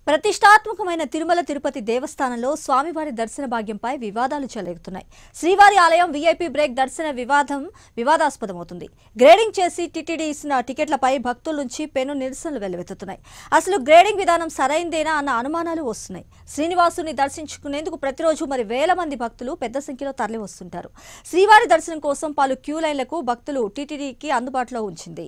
ప్రతిష్టాత్మకమైన తిరుమల తిరుపతి దేవస్థానంలో స్వామివారి దర్శన భాగ్యంపై వివాదాలు చెలగుతున్నాయి శ్రీవారి ఆలయం వీఐపీ బ్రేక్ దర్శన వివాదం వివాదాస్పదమవుతుంది గ్రేడింగ్ చేసి టీటీడీ ఇచ్చిన టికెట్లపై భక్తుల నుంచి పెను నిరసనలు వెల్లువెత్తుతున్నాయి అసలు గ్రేడింగ్ విధానం సరైందేనా అన్న అనుమానాలు వస్తున్నాయి శ్రీనివాసుని దర్శించుకునేందుకు ప్రతిరోజు మరి వేల మంది భక్తులు పెద్ద సంఖ్యలో తరలి వస్తుంటారు శ్రీవారి దర్శనం కోసం పలు క్యూ లైన్లకు భక్తులు టీటీడీకి అందుబాటులో ఉంచింది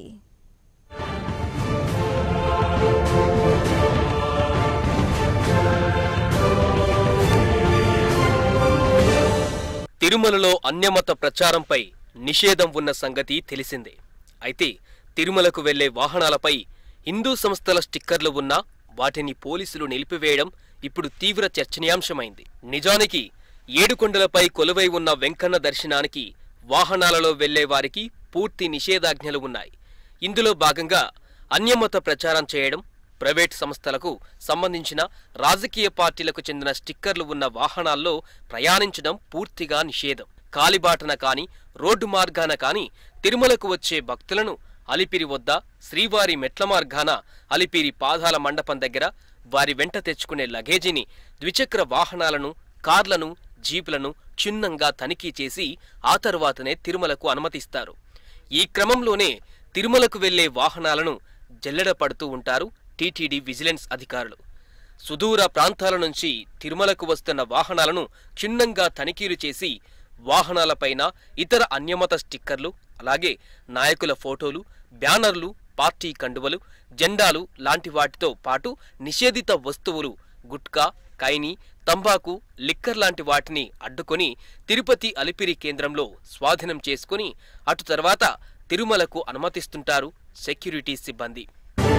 తిరుమలలో అన్యమత ప్రచారంపై నిషేధం ఉన్న సంగతి తెలిసిందే అయితే తిరుమలకు వెళ్లే వాహనాలపై హిందూ సంస్థల స్టిక్కర్లు ఉన్నా వాటిని పోలీసులు నిలిపివేయడం ఇప్పుడు తీవ్ర చర్చనీయాంశమైంది నిజానికి ఏడుకొండలపై కొలువై ఉన్న వెంకన్న దర్శనానికి వాహనాలలో వెళ్లే వారికి పూర్తి నిషేధాజ్ఞలు ఉన్నాయి ఇందులో భాగంగా అన్యమత ప్రచారం చేయడం ప్రైవేట్ సంస్థలకు సంబంధించిన రాజకీయ పార్టీలకు చెందిన స్టిక్కర్లు ఉన్న వాహనాల్లో ప్రయాణించడం పూర్తిగా నిషేధం కాలిబాటన కాని రోడ్డు మార్గాన కాని తిరుమలకు వచ్చే భక్తులను అలిపిరి వద్ద శ్రీవారి మెట్ల మార్గాన అలిపిరి పాదాల మండపం దగ్గర వారి వెంట తెచ్చుకునే లగేజీని ద్విచక్ర వాహనాలను కార్లను జీపులను క్షుణ్ణంగా తనిఖీ చేసి ఆ తరువాతనే తిరుమలకు అనుమతిస్తారు ఈ క్రమంలోనే తిరుమలకు వెళ్లే వాహనాలను జల్లెడ పడుతూ ఉంటారు టీటీడీ విజిలెన్స్ అధికారులు సుదూర ప్రాంతాల నుంచి తిరుమలకు వస్తున్న వాహనాలను క్షుణ్ణంగా తనిఖీలు చేసి వాహనాలపైన ఇతర అన్యమత స్టిక్కర్లు అలాగే నాయకుల ఫోటోలు బ్యానర్లు పార్టీ కండువలు జెండాలు లాంటి వాటితో పాటు నిషేధిత వస్తువులు గుట్కా కైని తంబాకు లిక్కర్ లాంటి వాటిని అడ్డుకొని తిరుపతి అలిపిరి కేంద్రంలో స్వాధీనం చేసుకుని అటు తర్వాత తిరుమలకు అనుమతిస్తుంటారు సెక్యూరిటీ సిబ్బంది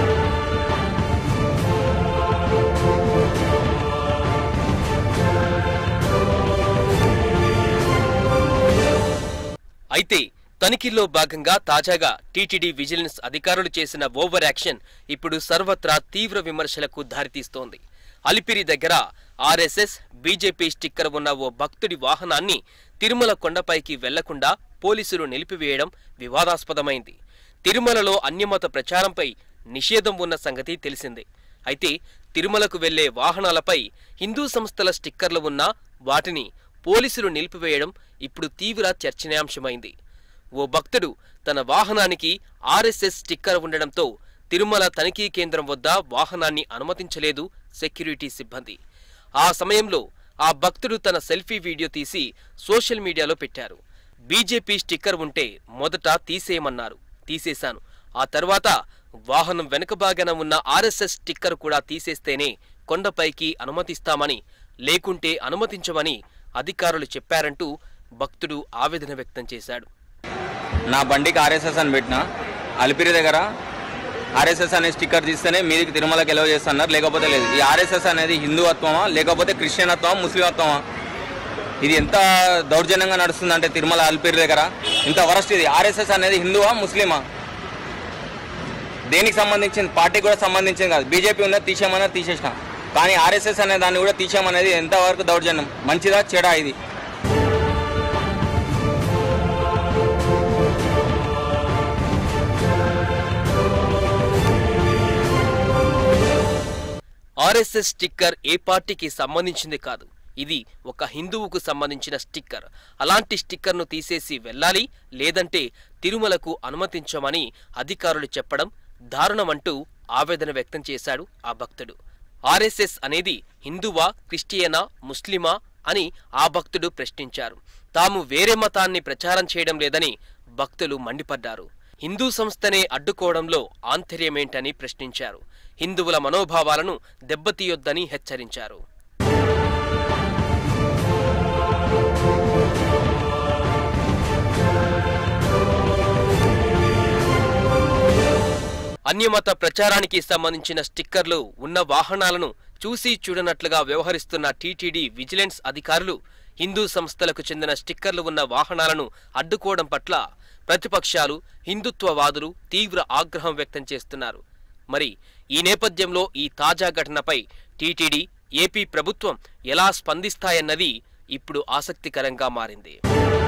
అయితే తనిఖీల్లో భాగంగా తాజాగా టీటీడీ విజిలెన్స్ అధికారులు చేసిన ఓవర్ యాక్షన్ ఇప్పుడు సర్వత్రా తీవ్ర విమర్శలకు దారితీస్తోంది అలిపిరి దగ్గర ఆర్ఎస్ఎస్ బీజేపీ స్టిక్కర్ ఉన్న ఓ భక్తుడి వాహనాన్ని తిరుమల కొండపైకి వెళ్లకుండా పోలీసులు నిలిపివేయడం వివాదాస్పదమైంది తిరుమలలో అన్యమత ప్రచారంపై నిషేధం ఉన్న సంగతి తెలిసిందే అయితే తిరుమలకు వెళ్లే వాహనాలపై హిందూ సంస్థల స్టిక్కర్లు ఉన్నా వాటిని పోలీసులు నిలిపివేయడం ఇప్పుడు తీవ్ర చర్చనీయాంశమైంది ఓ భక్తుడు తన వాహనానికి ఆర్ఎస్ఎస్ స్టిక్కర్ ఉండడంతో తిరుమల తనిఖీ కేంద్రం వద్ద వాహనాన్ని అనుమతించలేదు సెక్యూరిటీ సిబ్బంది ఆ సమయంలో ఆ భక్తుడు తన సెల్ఫీ వీడియో తీసి సోషల్ మీడియాలో పెట్టారు బీజేపీ స్టిక్కర్ ఉంటే మొదట తీసేయమన్నారు తీసేశాను ఆ తర్వాత వాహనం వెనుక భాగాన ఉన్న ఆర్ఎస్ఎస్ స్టిక్కర్ కూడా తీసేస్తేనే కొండపైకి అనుమతిస్తామని లేకుంటే అనుమతించమని అధికారులు చెప్పారంటూ భక్తుడు ఆవేదన వ్యక్తం చేశాడు నా బండికి ఆర్ఎస్ఎస్ అని పెట్టిన అలిపిరి దగ్గర ఆర్ఎస్ఎస్ అనే స్టిక్కర్ తీస్తేనే మీదికి తిరుమలకి ఎలవ చేస్తున్నారు లేకపోతే లేదు ఈ ఆర్ఎస్ఎస్ అనేది హిందువత్వమా లేకపోతే క్రిస్టియనత్వమా ముస్లింత్వమా ఇది ఎంత దౌర్జన్యంగా నడుస్తుందంటే తిరుమల అలిపిరి దగ్గర ఇంత వరస్ట్ ఇది ఆర్ఎస్ఎస్ అనేది హిందువా ముస్లిమా దేనికి సంబంధించింది పార్టీకి కూడా సంబంధించింది కాదు బీజేపీ ఉన్నది తీసేయమన్నది తీసేసిన కానీ ఆర్ఎస్ఎస్ అనే దాన్ని కూడా తీసేయమనేది ఎంతవరకు దౌర్జన్యం మంచిదా చెడా ఇది ఆర్ఎస్ఎస్ స్టిక్కర్ ఏ పార్టీకి సంబంధించింది కాదు ఇది ఒక హిందువుకు సంబంధించిన స్టిక్కర్ అలాంటి స్టిక్కర్ను తీసేసి వెళ్ళాలి లేదంటే తిరుమలకు అనుమతించమని అధికారులు చెప్పడం దారుణమంటూ ఆవేదన వ్యక్తం చేశాడు ఆ భక్తుడు ఆర్ఎస్ఎస్ అనేది హిందువా క్రిస్టియనా ముస్లిమా అని ఆ భక్తుడు ప్రశ్నించారు తాము వేరే మతాన్ని ప్రచారం చేయడం లేదని భక్తులు మండిపడ్డారు హిందూ సంస్థనే అడ్డుకోవడంలో ఆంతర్యమేంటని ప్రశ్నించారు హిందువుల మనోభావాలను దెబ్బతీయొద్దని హెచ్చరించారు అన్యమత ప్రచారానికి సంబంధించిన స్టిక్కర్లు ఉన్న వాహనాలను చూసి చూడనట్లుగా వ్యవహరిస్తున్న టీటీడీ విజిలెన్స్ అధికారులు హిందూ సంస్థలకు చెందిన స్టిక్కర్లు ఉన్న వాహనాలను అడ్డుకోవడం పట్ల ప్రతిపక్షాలు హిందుత్వవాదులు తీవ్ర ఆగ్రహం వ్యక్తం చేస్తున్నారు మరి ఈ నేపథ్యంలో ఈ తాజా ఘటనపై టీటీడీ ఏపీ ప్రభుత్వం ఎలా స్పందిస్తాయన్నది ఇప్పుడు ఆసక్తికరంగా మారింది